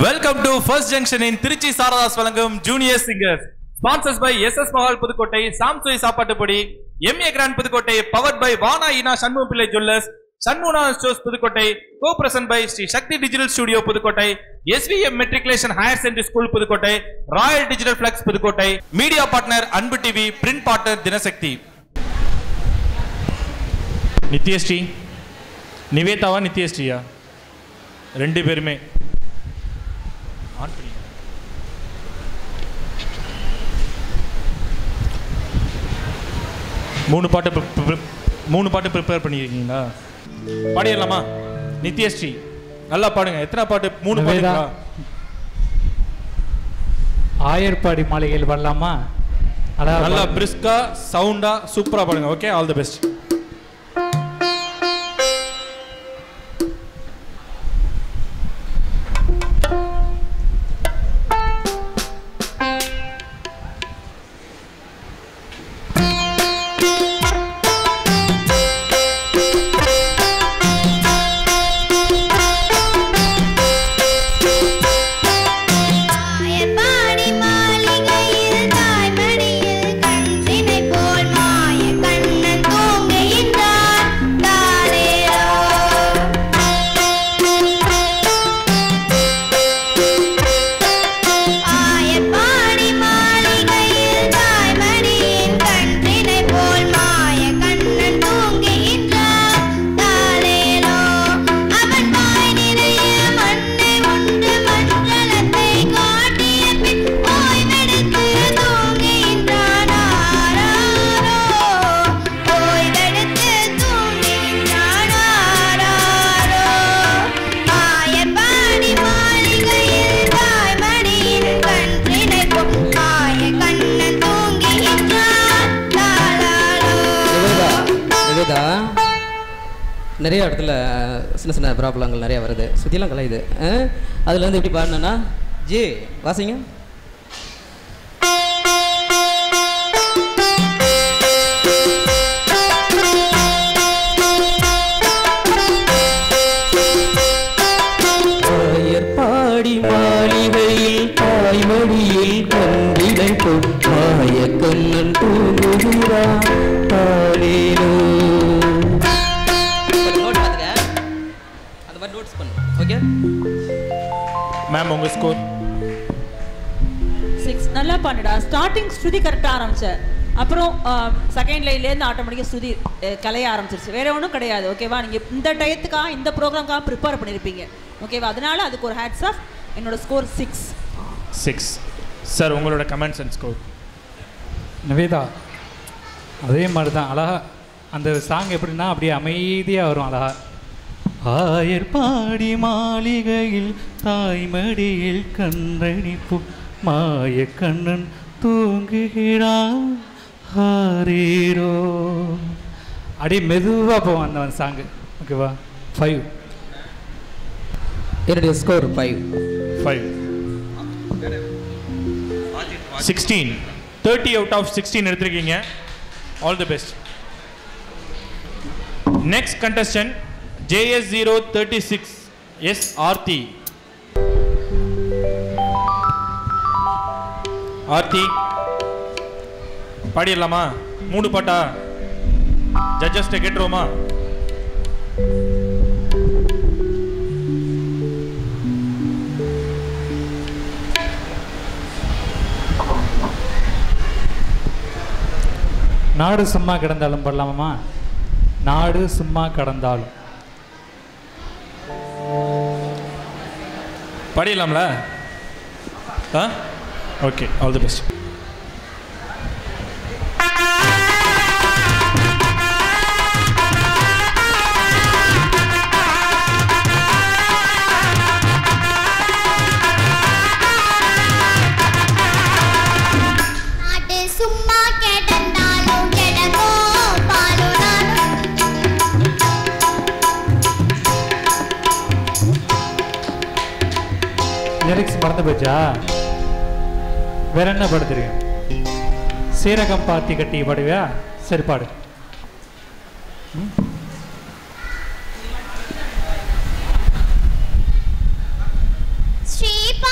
Welcome to first junction in Trichy Saradhas வழங்கும் junior singers sponsors by S S Mahal Pudukkottai சாம்சுய் சாப்பாட்டு பொடி MA grand Pudukkottai powered by Vana Ina Shanmuga Pillai jewellers சண்முனா stores Pudukkottai co present by Sri Sakthi digital studio Pudukkottai SVM matriculation higher secondary school Pudukkottai royal digital flex Pudukkottai media partner Anbu TV print partner Dinasakthi Nithyashree நிவேதாவா நித்யஸ்ரீயா ரெண்டு பேருமே on பண்ணி மூணு பாட்டு pre- pre- மூணு பாட்டு ப்ரிப்பேர் பண்ணியிருக்கீங்களா பாடிடலாமா நித்யஸ்ரீ நல்லா பாடுங்க எத்தனை பாட்டு மூணு நிவேதா. பாட்டுங்களா ஆயர்பாடி மாளிகையில் வரலாமா அதாவது நல்லா பிரிஸ்கா சவுண்டா சூப்பரா பாடுங்க ஓகே ஆல் தி பெஸ்ட் மாயப்பாடி மாளிகையில் தாய்மடியில் கன்றினை போல் மாய கண்ணன் தூங்குகின்றான் தாரேரோ ஆயப்பாடி மாளிகையில் தாய்மடியின் கன்றினை போல் மாய கண்ணன் தூங்குகின்றான் தாரேரோ அவன் வாய் நிறைய மண்ணை உண்டு மஞ்சளத்தை காட்டிய பின் ஓய்வெடுத்து தூங்குகின்றான் ஆராரோ ஓய்வெடுத்து தூங்குகின்றான் ஆராரோ மாயப்பாடி மாளிகையில் தாய்மடியின் கன்றினை போல் மாய கண்ணன் தூங்குகின்றான் தாலாலோ நிவேதா நிவேதா நிறைய இடத்துல சின்ன சின்ன ப்ராப்ளங்கள் நிறைய வருது சுற்றிலாம் கலையுது அதில் வந்து எப்படி பாடினேன்னா ஜி வாசிங்க பாடி மாளிகையில் தாய்மொழியில் கண்டிடை மாய கண்ணன் தூங்குகிறான் தாளேலோ நோட் பார்த்துக்க அந்த மாதிரி நோட்ஸ் பண்ணு ஓகே மேம் உங்க ஸ்கோர் சிக்ஸ் நல்லா பண்ணுடா ஸ்டார்டிங் ஸ்ருதி கரெக்டாக ஆரம்பிச்ச அப்புறம் செகண்ட் லைன்லேருந்து ஆட்டோமேட்டிக்காக ஸ்ருதி அஹ், கலைய ஆரம்பிச்சிருச்சு வேற ஒன்றும் கிடையாது ஓகேவா நீங்கள் இந்த டயத்துக்காக இந்த ப்ரோக்ராம்க்காக ப்ரிப்பேர் பண்ணியிருப்பீங்க ஓகேவா அதனால அதுக்கு ஒரு ஹேட்ஸ் ஆஃப் என்னோட ஸ்கோர் சிக்ஸ் சிக்ஸ் சார் உங்களோட கமெண்ட்ஸ் அண்ட் ஸ்கோர் நிவேதா அதே மாதிரி தான் அழகா அந்த சாங் எப்படின்னா அப்படியே அமைதியாக வரும் அழகா ஆயர்பாடி மாளிகையில் தாய்மடியில் கன்றணிப்பு மாய கண்ணன் தூங்குகிறான் ஹாரீரோ அப்படியே மெதுவாக போவோம் அந்த சாங்கு ஓகேவா ஃபைவ் என்னுடைய score five five sixteen thirty out of sixteen எடுத்திருக்கீங்க all the best next contestant JS zero thirty six S Aarthi Aarthi பாடிடலாமா மூணு பாட்டா ஜட்ஜஸ்ட்டை கேட்டுருவோமா நாடு சும்மா கிடந்தாலும் பண்ணலாமா நாடு சும்மா கடந்தாலும் பாடிடலாம்ல ஆ ஓகே ஆல் தி பெஸ்ட் நாடு சும்மா கிடந்தாலும் கிடங்கோ பாலோ நானும் லிரிக்ஸ் மறந்து போச்சா வேற என்ன பாடு தெரியும் சீரகம் பாத்தி கட்டி பாடுவியா சரி பாடு ஸ்ரீ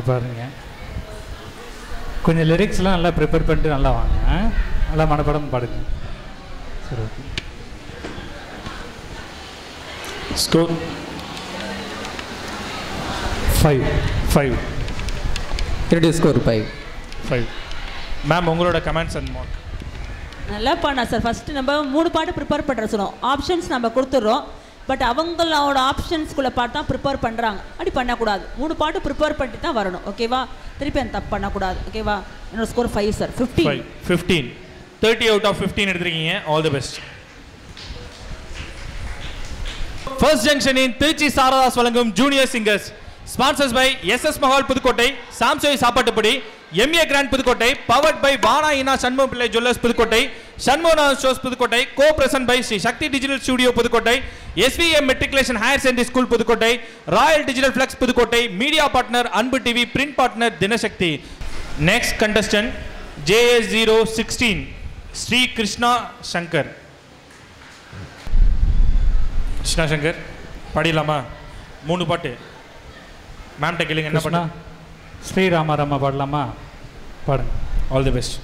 பாருங்க கொஞ்சம் லிரிக்ஸ்லாம் நல்லா ப்ரிப்பேர் பண்ணிட்டு நல்லா வாங்க ஆ? நல்லா மனப்படம் பாடுங்க சரி ஓகே ஸ்கோர் ஃபைவ் ஃபைவ் என்னுடைய ஸ்கோர் ஃபைவ் ஃபைவ் மேம் உங்களோட கமெண்ட்ஸ் அண்ட் மார்க் நல்லா பண்ணா சார் ஃபர்ஸ்ட் நம்ம மூணு பாட்டு ப்ரிப்பேர் பண்ணுற சொன்னோம் ஆப்ஷன்ஸ் நம்ம கொடுத்துட்றோம் பட் அவங்களோட ஆப்ஷன்ஸ்குள்ளே பாட்டு தான் ப்ரிப்பேர் பண்ணுறாங்க அப்படி பண்ணக்கூடாது மூணு பாட்டு ப்ரிப்பேர் பண்ணிட்டு தான் வரணும் ஓகேவா திருப்பி அந்த தப்பு பண்ணக்கூடாது ஓகேவா என்னோட score five sir fifty five fifteen thirty out of fifteen எடுத்திருக்கீங்க ஆல் தி பெஸ்ட் ஃபர்ஸ்ட் ஜங்ஷனின் திருச்சி சாரதாஸ் வழங்கும் junior singers sponsors by S S Mahal Pudukkottai சாம்சோய் சாப்பாட்டுப்படி MA grand Pudukkottai powered by Vana Ina Shanmuga Pillai jewellers Pudukkottai Shanmuganath stores Pudukkottai co present by Sri Sakthi digital studio Pudukkottai SVM matriculation higher secondary school Pudukkottai royal digital flex Pudukkottai media partner Anbu TV print partner Dinasakthi next contestant JS zero sixteen Sri Krishna Shankar Krishna Shankar பாடிடலாமா மூணு பாட்டு மேம்கிட்ட கேளுங்க என்ன கிருஷ்ணா பாட்டு ஸ்ரீராம ராம பாடலாமா பாடுங்க ஆல் தி பெஸ்ட்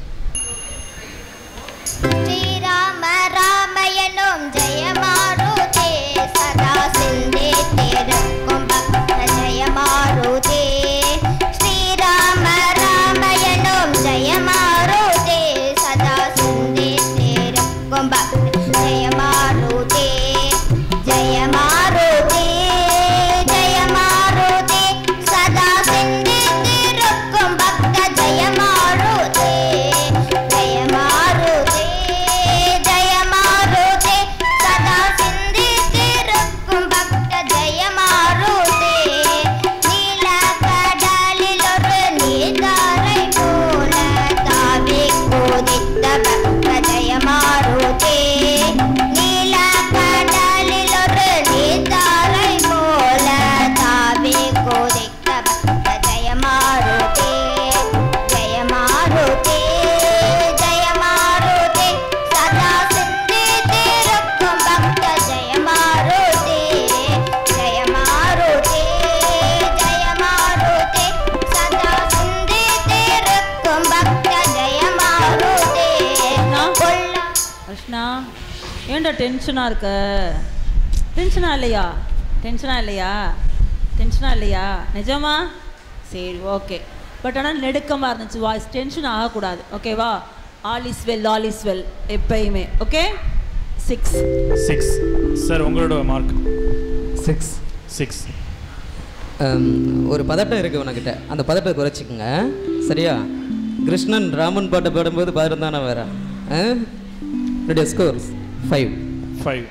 ஸ்ரீராம ராமயனும் ஜெயமாருதே சதா சிந்தே தேருக்கும் பக்த ஜெயமாருதே ஸ்ரீராம ராமயனும் ஜெயமாருதே சதா சிந்தே தேருக்கும் பக்த ஜெயமாருதே ஜெயமாருதே ஜெயமாருதே சதா சிந்தே தேருக்கும் பக்த ஜெயமாருதே ஜெயமாருதே ஜெயமாருதே சதா சிந்தித்திருக்கும் பக்த ஜெயமாருதே நீல கடலிலொரு நீர்தாரை போல தாவி குதித்த பக்த ஜெயமாருதே நீல கடலிலொரு நீர்தாரை போல தாவி குதித்த பக்த ஜெயமாருதே ஜெயமாருதே ஜெயமாருதே சதா சிந்தித்திருக்கும் பக்த ஜெயமாருதே ஜெயமாருதே ஜெயமாருதே சதா சிந்தித்திருக்கும் பக்த ஜெயமாருதே கொல்லா கிருஷ்ணா ஏன்டா டென்ஷனாக இருக்க டென்ஷனா இல்லையா டென்ஷனா இல்லையா டென்ஷனா இல்லையா நிஜமா சரி ஓகே பட் ஆனால் நெடுக்கமாக இருந்துச்சு வாய்ஸ் டென்ஷன் ஆகக்கூடாது ஓகேவா all is well all is well எப்பயுமே ஓகே சிக்ஸ் சிக்ஸ் சார் உங்களோட மார்க் சிக்ஸ் சிக்ஸ் Um, ஒரு பதட்டம் இருக்குது உனக்கிட்ட அந்த பதட்டத்தை குறைச்சிக்கோங்க சரியா கிருஷ்ணன் ராமன் பாட்டை பாடும்போது பதட்டம் தானே வேற ரெடியா scores five five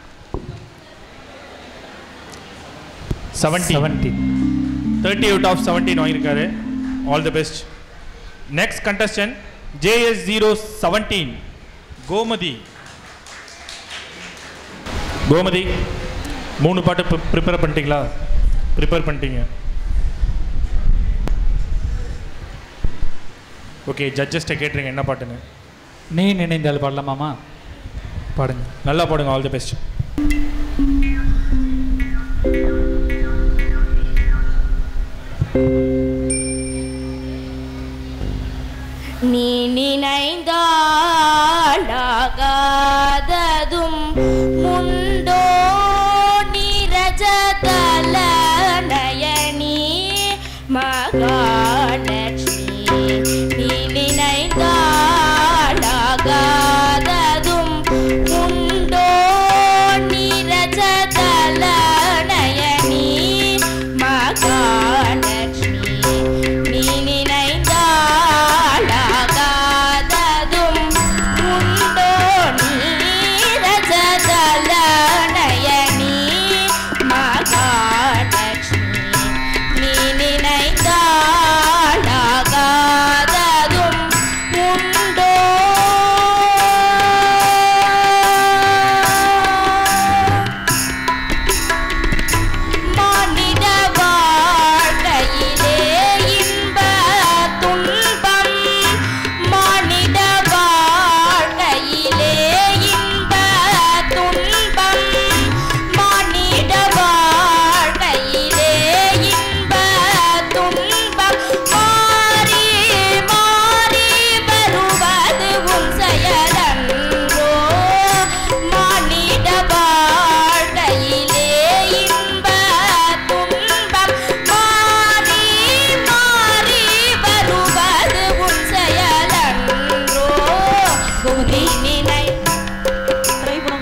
seventy seventeen thirty out of seventeen வாங்கியிருக்காரு all the best next contestant JS zero seventeen Gomathi Gomathi மூணு பாட்டு ப்ரிப்பேர் பண்ணிட்டீங்களா ப்ரிப்பேர் பண்ணிட்டீங்க ஓகே ஜட்ஜஸ்ட்டை கேட்டுருங்க என்ன பாட்டுன்னு நீ நினைந்தால் பாடலாமாமா பாடுங்க நல்லா பாடுங்க ஆல் தி பெஸ்ட் நீ நினைந்தாலாகாததும் முண்டோ நிரஜதல நயனி மகாலட்சுமி நீ நினைந்தாலாகாததும் முண்டோ நிரஜதல நயனி மகாலட்சுமி நீ நினைந்தாலாகாததும் உண்டோ நீரஜ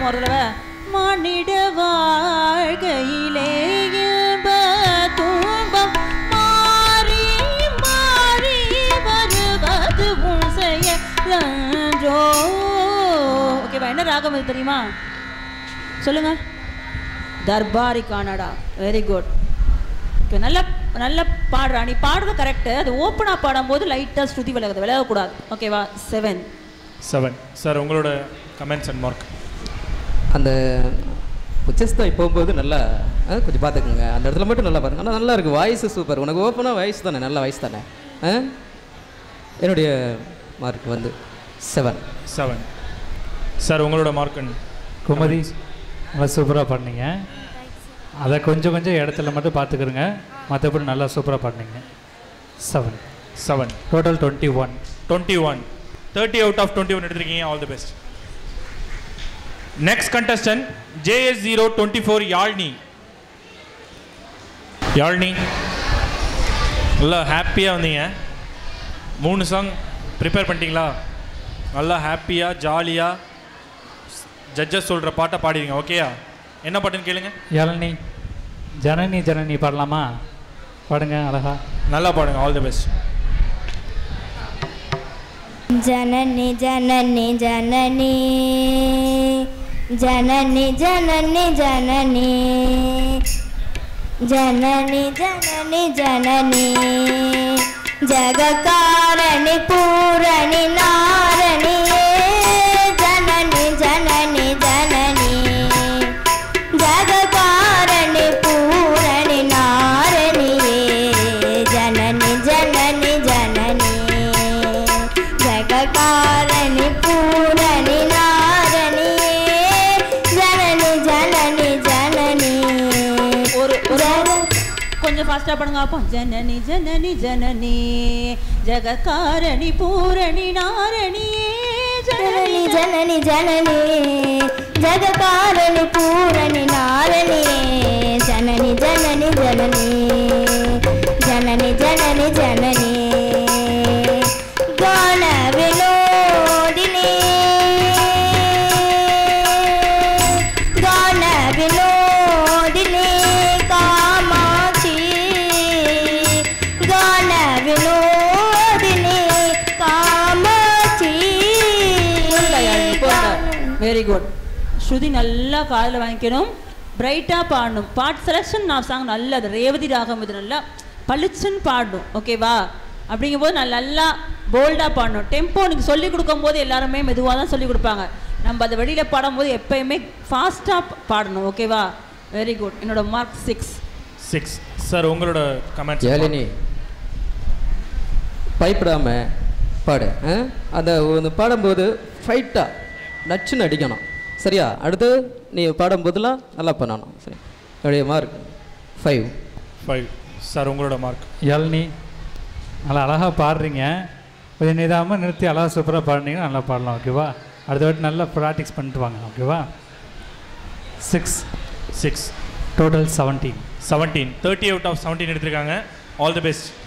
பாடுவோம் ஒரு தடவை மானிட வாழ்க்கையிலே இன்ப துன்பம் மாறி மாறி வருவது உன் செயலன்றோ ஓகேவா என்ன ராகம் இது தெரியுமா சொல்லுங்க Darbari Kanada very good okay நல்ல நல்ல பாடுறா நீ பாடுறது கரெக்டு அது ஓப்பனாக பாடும்போது லைட்டாக ஸ்ருதி விலகுது விலகக்கூடாது ஓகேவா செவன் செவன் சார் உங்களோட கமெண்ட்ஸ் அண்ட் மார்க் அந்த உச்சஸ்தாய் போகும்போது நல்லா ஆ, கொஞ்சம் பார்த்துக்குங்க அந்த இடத்துல மட்டும் நல்லா பாருங்க ஆனால் நல்லா இருக்குது வாய்ஸ் சூப்பர் உனக்கு ஓப்பனாக வாய்ஸ் தானே நல்ல வாய்ஸ் தானே ஆ? என்னுடைய மார்க் வந்து செவன் செவன் சார் உங்களோட மார்க் அண்ட் குமதி நல்லா சூப்பராக பாடினீங்க அதை கொஞ்சம் கொஞ்சம் இடத்துல மட்டும் பார்த்துக்கிறங்க மற்றபடி நல்லா சூப்பராக பாடினீங்க seven seven total twenty one twenty one thirty out of twenty one எடுத்திருக்கீங்க all the best next contestant JS zero twenty four Yazhini Yazhini நல்லா ஹாப்பியாக வந்தீங்க மூணு சாங் ப்ரிப்பேர் பண்ணிட்டீங்களா நல்லா ஹாப்பியாக ஜாலியாக ஜட்ஜஸ் சொல்கிற பாட்டை பாடிடுங்க ஓகேயா என்ன பாட்டுன்னு கேளுங்க யாழினி ஜனனி ஜனனி பாடலாமா பாடுங்க அழகா நல்லா பாடுங்க ஆல் தி பெஸ்ட் जननि जननि जननी जननि जननि जननी जननि जननि जननी जगकारणि पूरणि नारणि जननि जननि जननी जगकारणि पूरणि नारणि जननि जननि जननी जगकारणि पूरणि नारणि जननि जननि जननी ஒரு ஒரு கொஞ்சம் ஃபாஸ்ட்டாக பண்ணுங்க அப்போ ஜனனி ஜனனி ஜனனி ஜெககாரணி பூரணி நாரணி जननि जननि जननी जगकारणि पूरणि नारणि जननि जननि जननी जननि जननि जननी गानविनोदिनी गानविनोदिनी कामाक्षी गानविनोदिनी कामाक्षी வெரி குட் ஸ்ருதி நல்லா காதில் வாங்கிக்கணும் பிரைட்டாக பாடணும் பாட் செலெக்ஷன் நான் சாங் நல்லது ரேவதி ராகம் இது நல்லா பளிச்சுன்னு பாடணும் ஓகேவா அப்படிங்கும்போது நான் நல்லா போல்டாக பாடணும் டெம்போ நீங்கள் சொல்லிக் கொடுக்கும்போது எல்லாருமே மெதுவாக தான் சொல்லிக் கொடுப்பாங்க நம்ம அதை வெளியில் பாடும்போது எப்பயுமே ஃபாஸ்ட்டாக பாடணும் ஓகேவா வெரி குட் என்னோட மார்க் சிக்ஸ் சிக்ஸ் சார் உங்களோட கமெண்ட்ஸ் ஏழினி பயப்படாம பாடு ஆ? அந்த அந்த பாடும்போது ஃபைட்டாக நச்சுன்னு அடிக்கணும் சரியா அடுத்து நீ பாடும்போதெல்லாம் நல்லா பண்ணணும் சரி என்னுடைய மார்க் ஃபைவ் ஃபைவ் சார் உங்களோட மார்க் யாழினி நல்லா அழகாக பாடுறீங்க கொஞ்சம் நிதாமல் நிறுத்தி அழகாக சூப்பராக பாடுனீங்கன்னா நல்லா பாடலாம் ஓகேவா அடுத்த வாட்டி நல்லா ப்ராக்டிஸ் பண்ணிட்டு வாங்க ஓகேவா six six total seventeen seventeen thirty out of seventeen எடுத்திருக்காங்க ஆல் தி பெஸ்ட்